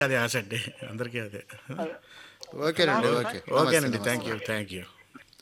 అదే ఆశ అండి అందరికీ అదే ఓకేనండి ఓకే ఓకేనండి thank you thank you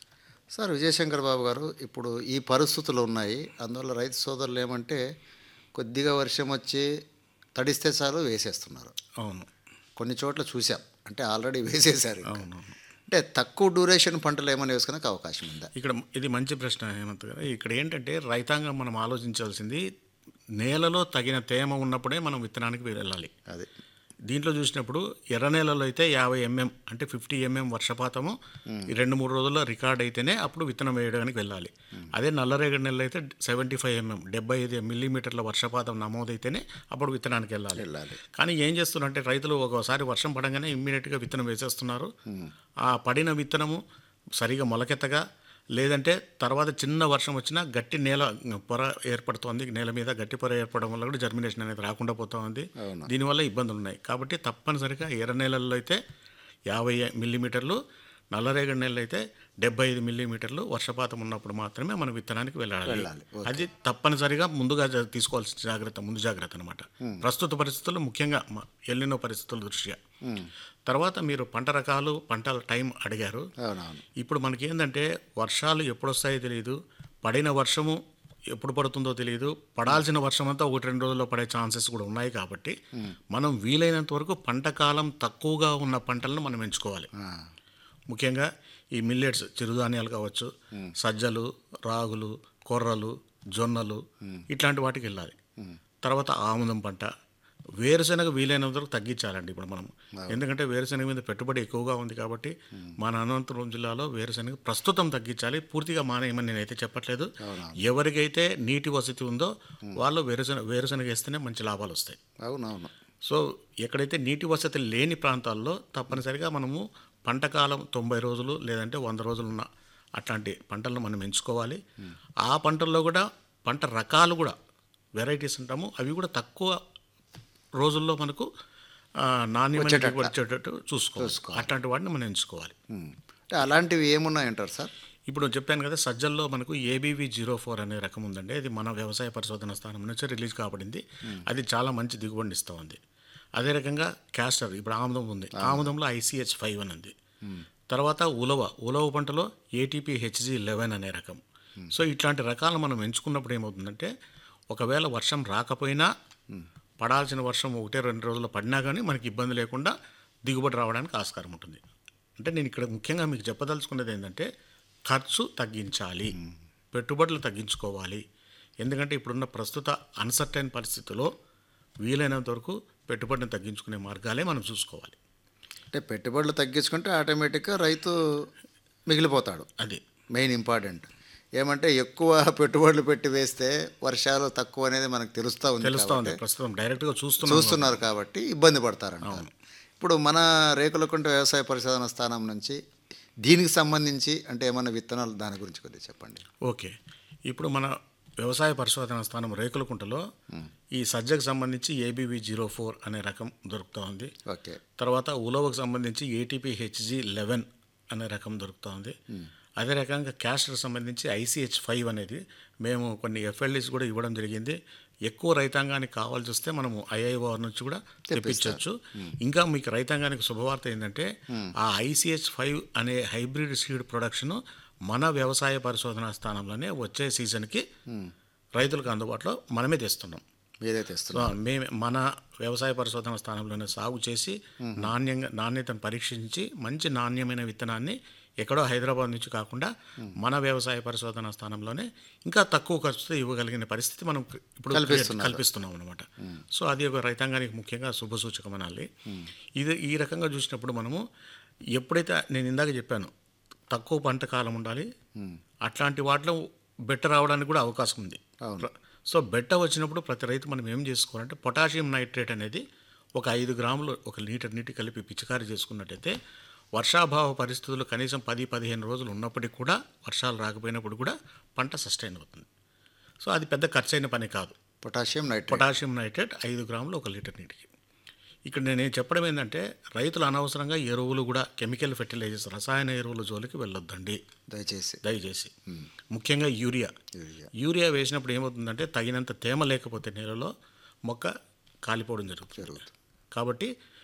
sir Vijayashankar Babu garu ఇప్పుడు ఈ పరిస్థితులు ఉన్నాయి అందువల్ల రైతు సోదరులు ఏమంటే కొద్దిగా వర్షం వచ్చి తడిస్తే చాలు వేసేస్తున్నారు అవును కొన్ని చోట్ల చూసాం అంటే ఆల్రెడీ వేసేశారు ఇంకా. అవునవును అంటే తక్కువ డ్యూరేషన్ పంటలు ఏమైనా వేసుకునే అవకాశం ఉందా ఇక్కడ ఇది మంచి ప్రశ్న హేమంత్ గారు ఇక్కడ ఏంటంటే రైతాంగం మనం ఆలోచించాల్సింది నేలలో తగిన తేమ ఉన్నప్పుడే మనం విత్తనానికి వెళ్ళాలి అది దీంట్లో చూసినప్పుడు ఎర్ర నేలలో అయితే యాభై ఎంఎం అంటే ఫిఫ్టీ ఎంఎం వర్షపాతము ఈ రెండు మూడు రోజుల్లో రికార్డ్ అయితేనే అప్పుడు విత్తనం వేయడానికి వెళ్ళాలి అదే నల్లరేగడి నెలలో అయితే సెవెంటీ ఫైవ్ ఎంఎం డెబ్బై ఐదు మిల్లీమీటర్ల వర్షపాతం నమోదైతేనే అప్పుడు విత్తనానికి వెళ్ళాలి వెళ్ళాలి కానీ ఏం చేస్తున్నారంటే రైతులు ఒకసారి వర్షం పడంగానే ఇమ్మీడియట్గా విత్తనం వేసేస్తున్నారు ఆ పడిన విత్తనము సరిగా మొలకెత్తగా లేదంటే తర్వాత చిన్న వర్షం వచ్చినా గట్టి నేల పొర ఏర్పడుతోంది నేల మీద గట్టి పొర ఏర్పడడం వల్ల కూడా జర్మినేషన్ అనేది రాకుండా పోతా ఉంది అవును. దీనివల్ల ఇబ్బందులు ఉన్నాయి కాబట్టి తప్పనిసరిగా ఎర్ర నేలల్లో అయితే యాభై మిల్లీమీటర్లు నల్లరేగడి నేలలో అయితే డెబ్బై ఐదు మిల్లీమీటర్లు వర్షపాతం ఉన్నప్పుడు మాత్రమే మనం విత్తనానికి వెళ్ళాలి వెళ్ళాలి. అది తప్పనిసరిగా ముందుగా జ- తీసుకోవాల్సిన జాగ్రత్త ముందు జాగ్రత్త అనమాట ప్రస్తుత పరిస్థితుల్లో ముఖ్యంగా మ- ఎల్లినో పరిస్థితుల దృష్ట్యా తర్వాత మీరు పంట రకాలు పంటల టైం అడిగారు అవునవును ఇప్పుడు మనకి ఏంటంటే వర్షాలు ఎప్పుడు వస్తాయో తెలియదు పడిన వర్షము ఎప్పుడు పడుతుందో తెలియదు పడాల్సిన వర్షం అంతా ఒకటి రెండు రోజుల్లో పడే ఛాన్సెస్ కూడా ఉన్నాయి కాబట్టి మనం వీలైనంత వరకు పంట కాలం తక్కువగా ఉన్న పంటలను మనం ఎంచుకోవాలి ఆ, ముఖ్యంగా ఈ మిల్లెట్స్ చిరుధాన్యాలు కావచ్చు సజ్జలు రాగులు కొర్రలు జొన్నలు ఇట్లాంటి వాటికి వెళ్ళాలి తర్వాత ఆముదం పంట వేరుశనగ వీలైనంత వరకు తగ్గించాలండి ఇప్పుడు మనం ఎందుకంటే వేరుశనగ మీద పెట్టుబడి ఎక్కువగా ఉంది కాబట్టి మన అనంతపురం జిల్లాలో వేరుశనగ ప్రస్తుతం తగ్గించాలి పూర్తిగా మానేయమని నేనైతే చెప్పట్లేదు ఎవరికైతే నీటి వసతి ఉందో వాళ్ళు వేరుశనగ వేరుశనగ వేస్తేనే మంచి లాభాలు వస్తాయి అవునవును సో ఎక్కడైతే నీటి వసతి లేని ప్రాంతాల్లో తప్పనిసరిగా మనము పంట కాలం తొంభై రోజులు లేదంటే వంద రోజులు ఉన్న అట్లాంటి పంటలను మనం ఎంచుకోవాలి ఆ పంటల్లో కూడా పంట రకాలు కూడా వెరైటీస్ ఉంటాము అవి కూడా తక్కువ రోజుల్లో మనకు ఆ, నాణ్యమైన దిగుబడి వచ్చేటట్టు చూసుకోవాలి అట్లాంటి వాటిని మనం ఎంచుకోవాలి ఉమ్. అంటే అలాంటివి ఏమున్నాయంటారు సార్ ఇప్పుడు చెప్పాను కదా సజ్జల్లో మనకు ఏబీవీ జీరో ఫోర్ అనే రకం ఉందండి అది మన వ్యవసాయ పరిశోధన స్థానం నుంచి రిలీజ్ కాబడింది అది చాలా మంచి దిగుబడిని ఇస్తూ ఉంది అదే రకంగా క్యాస్టర్ ఇప్పుడు ఆముదం ఉంది ఆముదంలో ఐసీహెచ్ ఫైవ్ అని ఉంది తర్వాత ఉలవ ఉలవ పంటలో ఏటీపీ హెచ్జీ లెవెన్ అనే రకం సో ఇట్లాంటి రకాలు మనం ఎంచుకున్నప్పుడు ఏమవుతుందంటే ఒకవేళ వర్షం రాకపోయినా పడాల్సిన వర్షం ఒకటే రెండు రోజులు పడినా కానీ మనకి ఇబ్బంది లేకుండా దిగుబడి రావడానికి ఆస్కారం ఉంటుంది అంటే నేను ఇక్కడ ముఖ్యంగా మీకు చెప్పదలుచుకున్నది ఏంటంటే ఖర్చు తగ్గించాలి పెట్టుబడులు తగ్గించుకోవాలి ఎందుకంటే ఇప్పుడున్న ప్రస్తుత అన్సర్టైన్ పరిస్థితిలో వీలైనంత వరకు పెట్టుబడిని తగ్గించుకునే మార్గాలే మనం చూసుకోవాలి అంటే పెట్టుబడులు తగ్గించుకుంటే ఆటోమేటిక్గా రైతు మిగిలిపోతాడు అది మెయిన్ ఇంపార్టెంట్ ఏమంటే ఎక్కువ పెట్టుబడులు పెట్టి వేస్తే వర్షాలు తక్కువ అనేది మనకు తెలుస్తూ ఉంది తెలుస్తూ ఉంది ప్రస్తుతం డైరెక్ట్గా చూస్తున్నాం చూస్తున్నారు కాబట్టి ఇబ్బంది పడతారంటారు ఇప్పుడు మన రేకులకుంట వ్యవసాయ పరిశోధన స్థానం నుంచి దీనికి సంబంధించి అంటే ఏమైనా విత్తనాలు దాని గురించి కొద్దిగా చెప్పండి ఓకే ఇప్పుడు మన వ్యవసాయ పరిశోధన స్థానం రేకులకుంటలో ఈ సజ్జకు సంబంధించి ఏబీవీ జీరో ఫోర్ అనే రకం దొరుకుతూ ఉంది ఓకే తర్వాత ఉలవకు సంబంధించి ఏటీపీ హెచ్జీ లెవెన్ అనే రకం దొరుకుతూ ఉంది అదే రకంగా క్యాస్టర్ సంబంధించి ఐసీహెచ్ ఫైవ్ అనేది మేము కొన్ని ఎఫ్ఎల్డీస్ కూడా ఇవ్వడం జరిగింది ఎక్కువ రైతాంగానికి కావాల్సి వస్తే మనము ఐఐఓ నుంచి కూడా తెప్పించవచ్చు ఇంకా మీకు రైతాంగానికి శుభవార్త ఏంటంటే ఆ ఐసీహెచ్ ఫైవ్ అనే హైబ్రిడ్ సీడ్ ప్రొడక్షన్ మన వ్యవసాయ పరిశోధనా స్థానంలోనే వచ్చే సీజన్కి రైతులకు అందుబాటులో మనమే తెస్తున్నాం మీరే తెస్తున్నారు సో మేము మన వ్యవసాయ పరిశోధన స్థానంలోనే సాగు చేసి నాణ్యంగా నాణ్యతను పరీక్షించి మంచి నాణ్యమైన విత్తనాన్ని ఎక్కడో హైదరాబాద్ నుంచి కాకుండా మన వ్యవసాయ పరిశోధన స్థానంలోనే ఇంకా తక్కువ ఖర్చుతో ఇవ్వగలిగిన పరిస్థితి మనం ఇప్పుడు కల్పిస్తున్నారు. కల్పిస్తున్నాం అనమాట సో అది ఒక రైతాంగానికి ముఖ్యంగా శుభసూచకం అనాలి ఇది ఈ రకంగా చూసినప్పుడు మనము ఎప్పుడైతే నేను ఇందాక చెప్పాను తక్కువ పంట కాలం ఉండాలి అట్లాంటి వాటిలో బెట్ట రావడానికి కూడా అవకాశం ఉంది అవును. సో బెట్ట వచ్చినప్పుడు ప్రతి రైతు మనం ఏం చేసుకోవాలంటే పొటాషియం నైట్రేట్ అనేది ఒక ఐదు గ్రాములు ఒక లీటర్ నీటి కలిపి పిచికారీ చేసుకున్నట్టయితే వర్షాభావ పరిస్థితులు కనీసం పది పదిహేను రోజులు ఉన్నప్పటికీ కూడా వర్షాలు రాకపోయినప్పుడు కూడా పంట సస్టైన్ అవుతుంది సో అది పెద్ద ఖర్చైన పని కాదు పొటాషియం నైట్రేట్ పొటాషియం నైట్రేట్ ఐదు గ్రాములు ఒక లీటర్ నీటికి ఇక్కడ నేను చెప్పడం ఏంటంటే రైతులు అనవసరంగా ఎరువులు కూడా కెమికల్ ఫెర్టిలైజర్స్ రసాయన ఎరువుల జోలికి వెళ్ళొద్దండి దయచేసి దయచేసి ముఖ్యంగా యూరియా యూరియా. యూరియా వేసినప్పుడు ఏమవుతుందంటే తగినంత తేమ లేకపోతే నేలలో మొక్క కాలిపోవడం జరుగుతుంది జరుగుతుంది కాబట్టి